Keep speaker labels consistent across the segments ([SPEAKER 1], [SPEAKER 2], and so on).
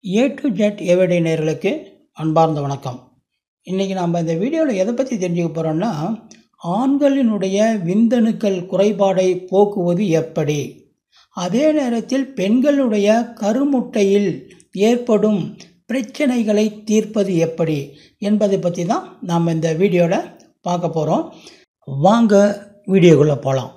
[SPEAKER 1] A to jet ஏவடி நேர்களுக்கு அன்பார்ந்த வணக்கம் இன்றைக்கி நாம் இந்த வீடியோவில் எதை பற்றி தெரிஞ்சுக்க போகிறோம்னா ஆண்களினுடைய விந்தணுக்கள் குறைபாடை போக்குவது எப்படி அதே நேரத்தில் பெண்களுடைய கருமுட்டையில் ஏற்படும் பிரச்சனைகளை தீர்ப்பது எப்படி என்பதை பற்றி தான் நாம் இந்த வீடியோவில் பார்க்க போகிறோம் வாங்க வீடியோக்குள்ளே போகலாம்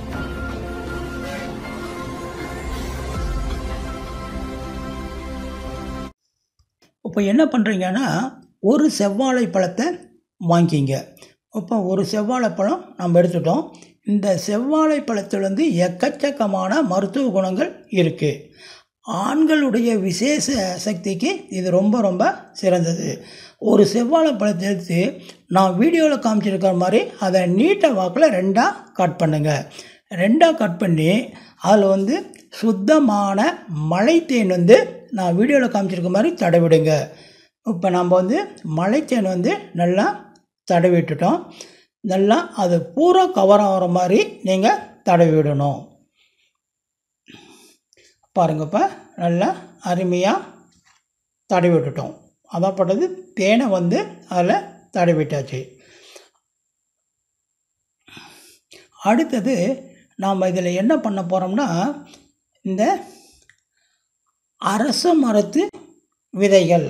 [SPEAKER 1] இப்போ என்ன பண்ணுறீங்கன்னா ஒரு செவ்வாழை பழத்தை வாங்கிக்கிங்க இப்போ ஒரு செவ்வாழை பழம் நம்ம எடுத்துட்டோம் இந்த செவ்வாழை பழத்தில் வந்து எக்கச்சக்கமான மருத்துவ குணங்கள் இருக்குது ஆண்களுடைய விசேஷ சக்திக்கு இது ரொம்ப ரொம்ப சிறந்தது ஒரு செவ்வாழை பழத்தை எடுத்து நான் வீடியோவில் காமிச்சிருக்கிற மாதிரி அதை நீட்டை வாக்கில் ரெண்டாக கட் பண்ணுங்கள் ரெண்டாக கட் பண்ணி அதில் வந்து சுத்தமான மலைத்தேன் வந்து நான் வீடியோவில் காமிச்சிருக்க மாதிரி தடவிடுங்க இப்போ நம்ம வந்து மலைத்தேன் வந்து நல்லா தடவிட்டுட்டோம் நல்லா அது பூரா கவர் ஆகிற மாதிரி நீங்கள் தடவி விடணும் பாருங்க இப்போ நல்லா அருமையாக தடவி விட்டுட்டோம் அதாப்பட்டது தேனை வந்து அதில் தடவிட்டாச்சு அடுத்தது நாம் இதில் என்ன பண்ண போகிறோம்னா இந்த அரச மரத்து விதைகள்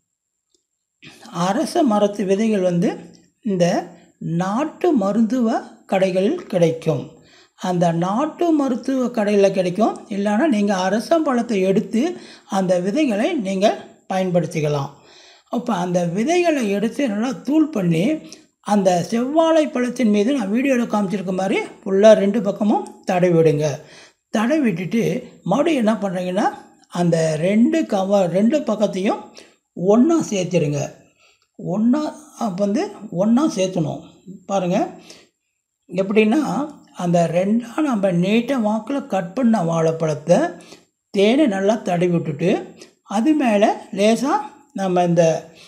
[SPEAKER 1] அரச மரத்து விதைகள் வந்து இந்த நாட்டு மருத்துவ கடைகளில் கிடைக்கும் அந்த நாட்டு மருத்துவ கடையில் கிடைக்கும் இல்லைன்னா நீங்கள் அரச பழத்தை எடுத்து அந்த விதைகளை நீங்கள் பயன்படுத்திக்கலாம் அப்போ அந்த விதைகளை எடுத்து நல்லா தூள் பண்ணி அந்த செவ்வாழை பழத்தின் மீது நான் வீடியோவில் காமிச்சிருக்க மாதிரி ஃபுல்லாக ரெண்டு பக்கமும் தடவி விடுங்க தடவி விட்டுட்டு மறுபடியும் என்ன பண்ணுறீங்கன்னா அந்த ரெண்டு கவர் ரெண்டு பக்கத்தையும் ஒன்றா சேர்த்துருங்க ஒன்றா அப்போ வந்து ஒன்றா சேர்த்தணும் பாருங்கள் எப்படின்னா அந்த ரெண்டாக நம்ம நீட்டாக வாக்கில் கட் பண்ண வாழைப்பழத்தை தேனை நல்லா தடவி விட்டுட்டு அது மேலே லேசாக நம்ம இந்த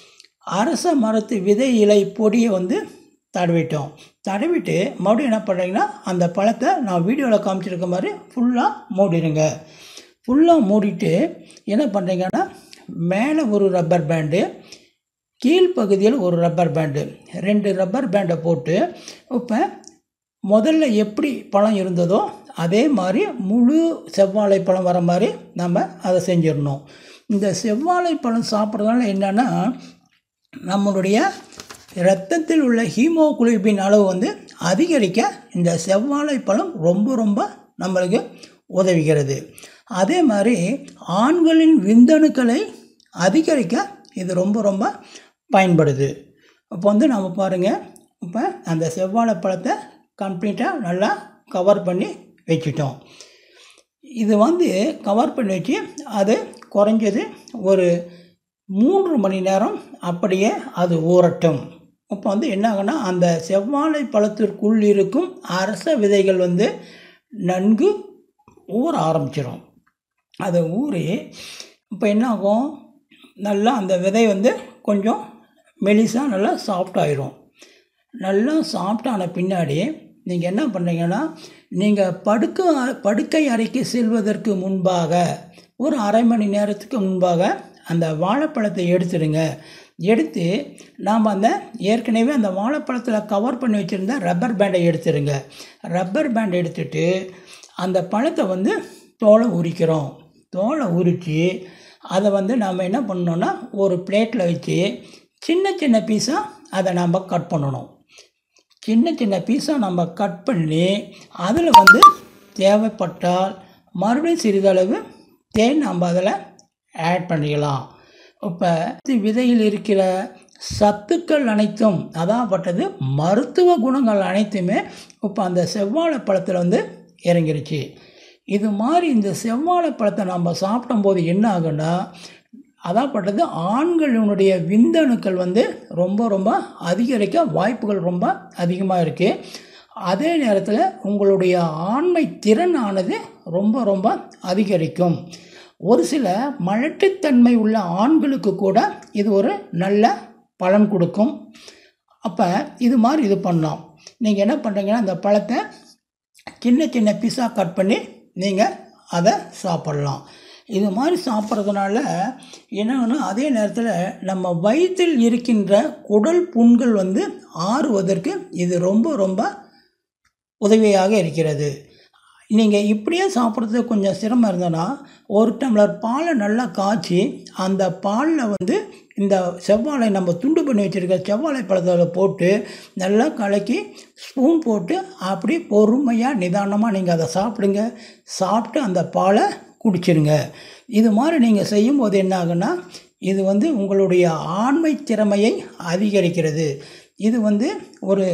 [SPEAKER 1] அரச மரத்து விதை இலை பொடியை வந்து தடவிட்டோம் தடவிட்டு மறுபடியும் என்ன பண்ணுறீங்கன்னா அந்த பழத்தை நான் வீடியோவில் காமிச்சிருக்க மாதிரி ஃபுல்லாக மூடிடுங்க ஃபுல்லாக மூடிட்டு என்ன பண்ணுறீங்கன்னா மேலே ஒரு ரப்பர் பேண்டு கீழ்ப்பகுதியில் ஒரு ரப்பர் பேண்டு ரெண்டு ரப்பர் பேண்டை போட்டு இப்போ முதல்ல எப்படி பழம் இருந்ததோ அதே மாதிரி முழு செவ்வாழை பழம் வர மாதிரி நம்ம அதை செஞ்சிடணும் இந்த செவ்வாழை பழம் சாப்பிட்றதுனால என்னென்னா நம்மளுடைய இரத்தத்தில் உள்ள ஹீமோகுளோபின் அளவு வந்து அதிகரிக்க இந்த செவ்வாழை பழம் ரொம்ப ரொம்ப நம்மளுக்கு உதவுகிறது அதே மாதிரி ஆண்களின் விந்தணுக்களை அதிகரிக்க இது ரொம்ப ரொம்ப பயன்படுது இப்போ வந்து நம்ம பாருங்கள் இப்போ அந்த செவ்வாழை பழத்தை கம்ப்ளீட்டாக நல்லா கவர் பண்ணி வச்சிட்டோம் இது வந்து கவர் பண்ணி வச்சு அது குறைஞ்சது ஒரு மூன்று மணி நேரம் அப்படியே அது ஊறட்டும் இப்போ வந்து என்ன ஆகுனா அந்த செவ்வாழை பழத்திற்குள் இருக்கும் அரச விதைகள் வந்து நன்கு ஊற ஆரம்பிச்சிடும் அதை ஊறி இப்போ என்ன ஆகும் நல்லா அந்த விதை வந்து கொஞ்சம் மெலிசாக நல்லா சாஃப்டாயிரும் நல்லா சாஃப்டான பின்னாடி நீங்கள் என்ன பண்ணுறீங்கன்னா நீங்கள் படுக்க படுக்கை அறைக்கு செல்வதற்கு முன்பாக ஒரு அரை மணி நேரத்துக்கு முன்பாக அந்த வாழைப்பழத்தை எடுத்துடுங்க எடுத்து நாம் அந்த ஏற்கனவே அந்த வாழைப்பழத்தில் கவர் பண்ணி வச்சுருந்த ரப்பர் பேண்டை எடுத்துடுங்க ரப்பர் பேண்ட் எடுத்துட்டு அந்த பழத்தை வந்து தோலை உரிக்கிறோம் தோலை உரித்து அதை வந்து நாம் என்ன பண்ணோன்னா ஒரு பிளேட்டில் வச்சு சின்ன சின்ன பீஸாக அதை நாம் கட் பண்ணணும் சின்ன சின்ன பீஸாக நம்ம கட் பண்ணி அதில் வந்து தேவைப்பட்டால் மறுபடியும் சிறிதளவு தேன் நம்ம அதில் ஆட் பண்ணிக்கலாம் இப்போ விதையில் இருக்கிற சத்துக்கள் அனைத்தும் அதாகப்பட்டது மருத்துவ குணங்கள் அனைத்துமே இப்போ அந்த செவ்வாழை பழத்தில் வந்து இறங்கிருச்சு இது மாதிரி இந்த செவ்வாழை பழத்தை நம்ம சாப்பிடும்போது என்ன ஆகுன்னா அதாகப்பட்டது ஆண்களினுடைய விந்தணுக்கள் வந்து ரொம்ப ரொம்ப அதிகரிக்க வாய்ப்புகள் ரொம்ப அதிகமாக இருக்குது அதே நேரத்தில் உங்களுடைய ஆண்மை திறனானது ரொம்ப ரொம்ப அதிகரிக்கும் ஒரு சில மலட்டுத்தன்மை உள்ள ஆண்களுக்கு கூட இது ஒரு நல்ல பலன் கொடுக்கும் அப்போ இது மாதிரி இது பண்ணலாம் நீங்கள் என்ன பண்ணுறீங்கன்னா அந்த பழத்தை சின்ன சின்ன பீஸாக கட் பண்ணி நீங்கள் அதை சாப்பிட்லாம் இது மாதிரி சாப்பிட்றதுனால என்னன்னா அதே நேரத்தில் நம்ம வயிற்றில் இருக்கின்ற குடல் புண்கள் வந்து ஆறுவதற்கு இது ரொம்ப ரொம்ப உதவியாக இருக்கிறது நீங்கள் இப்படியே சாப்பிட்றது கொஞ்சம் சிரமம் இருந்ததுன்னா ஒரு டம்ளர் பாலை நல்லா காய்ச்சி அந்த பாலில் வந்து இந்த செவ்வாழை நம்ம துண்டு பண்ணி வச்சுருக்க செவ்வாழை பழத்தில் போட்டு நல்லா கலக்கி ஸ்பூன் போட்டு அப்படி பொறுமையாக நிதானமாக நீங்கள் அதை சாப்பிடுங்க சாப்பிட்டு அந்த பாலை குடிச்சிருங்க இது மாதிரி நீங்கள் செய்யும்போது என்ன ஆகுன்னா இது வந்து உங்களுடைய ஆண்மை திறமையை அதிகரிக்கிறது இது வந்து ஒரு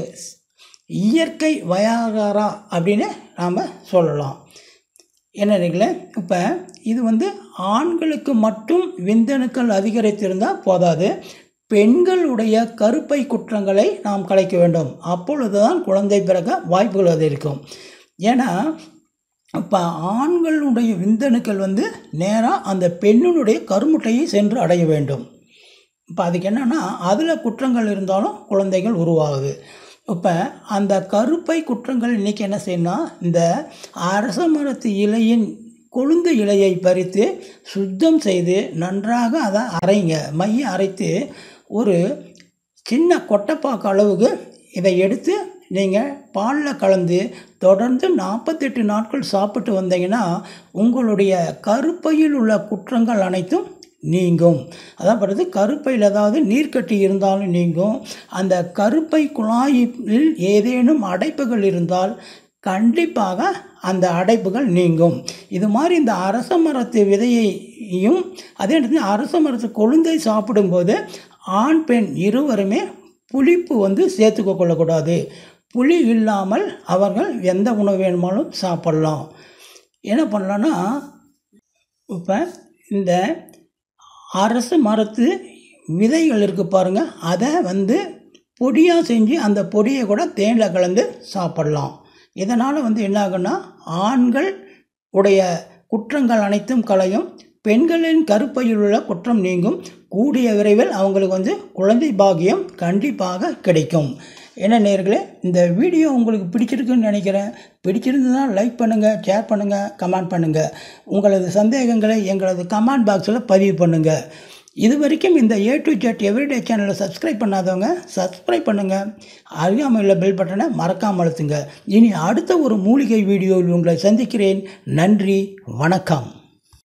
[SPEAKER 1] இயற்கை வயாகாரா அப்படின்னு நாம் சொல்லலாம் என்னங்களே இப்போ இது வந்து ஆண்களுக்கு மட்டும் விந்தணுக்கள் அதிகரித்திருந்தால் போதாது பெண்களுடைய கருப்பை குற்றங்களை நாம் கலைக்க வேண்டும் அப்பொழுது தான் குழந்தை பிறக்க வாய்ப்புகள் அது இருக்கும் ஏன்னா இப்போ ஆண்களுடைய விந்தணுக்கள் வந்து நேராக அந்த பெண்ணினுடைய கருமுட்டையை சென்று அடைய வேண்டும் இப்போ அதுக்கு என்னென்னா அதில் குற்றங்கள் இருந்தாலும் குழந்தைகள் உருவாகுது இப்போ அந்த கருப்பை குற்றங்கள் இன்றைக்கி என்ன செய்யணும் இந்த அரச மரத்து இலையின் கொழுந்து இலையை பறித்து சுத்தம் செய்து நன்றாக அதை அரைங்க மைய அரைத்து ஒரு சின்ன கொட்டைப்பாக்கு அளவுக்கு இதை எடுத்து நீங்கள் பாலில் கலந்து தொடர்ந்து நாற்பத்தெட்டு நாட்கள் சாப்பிட்டு வந்தீங்கன்னா உங்களுடைய கருப்பையில் உள்ள குற்றங்கள் அனைத்தும் நீங்கும் அதாவது கருப்பையில் ஏதாவது நீர்க்கட்டி இருந்தாலும் நீங்கும் அந்த கருப்பை குழாயில் ஏதேனும் அடைப்புகள் இருந்தால் கண்டிப்பாக அந்த அடைப்புகள் நீங்கும் இது மாதிரி இந்த அரச மரத்து விதையையும் அதே நேரத்தில் அரச மரத்து கொழுந்தை சாப்பிடும்போது ஆண் பெண் இருவருமே புளிப்பு வந்து சேர்த்துக்க கொள்ளக்கூடாது புளி இல்லாமல் அவர்கள் எந்த உணவு வேணுமாலும் சாப்பிட்லாம் என்ன பண்ணலான்னா இப்போ இந்த அரசு மரத்து விதைகள் இருக்குது பாருங்கள் அதை வந்து பொடியாக செஞ்சு அந்த பொடியை கூட தேனில் கலந்து சாப்பிடலாம் இதனால் வந்து என்ன ஆகுன்னா ஆண்கள் உடைய குற்றங்கள் அனைத்தும் களையும் பெண்களின் கருப்பையில் உள்ள குற்றம் நீங்கும் கூடிய விரைவில் அவங்களுக்கு வந்து குழந்தை பாக்கியம் கண்டிப்பாக கிடைக்கும் என்ன நேர்களே இந்த வீடியோ உங்களுக்கு பிடிச்சிருக்குன்னு நினைக்கிறேன் பிடிச்சிருந்ததுன்னா லைக் பண்ணுங்கள் ஷேர் பண்ணுங்கள் கமெண்ட் பண்ணுங்கள் உங்களது சந்தேகங்களை எங்களது கமெண்ட் பாக்ஸில் பதிவு பண்ணுங்கள் இது வரைக்கும் இந்த ஏ டு ஜெட் எவ்ரிடே சேனலை சப்ஸ்கிரைப் பண்ணாதவங்க சப்ஸ்கிரைப் பண்ணுங்கள் அருகாமையில் பெல் பட்டனை மறக்காமல் அழுத்துங்க இனி அடுத்த ஒரு மூலிகை வீடியோவில் உங்களை சந்திக்கிறேன் நன்றி வணக்கம்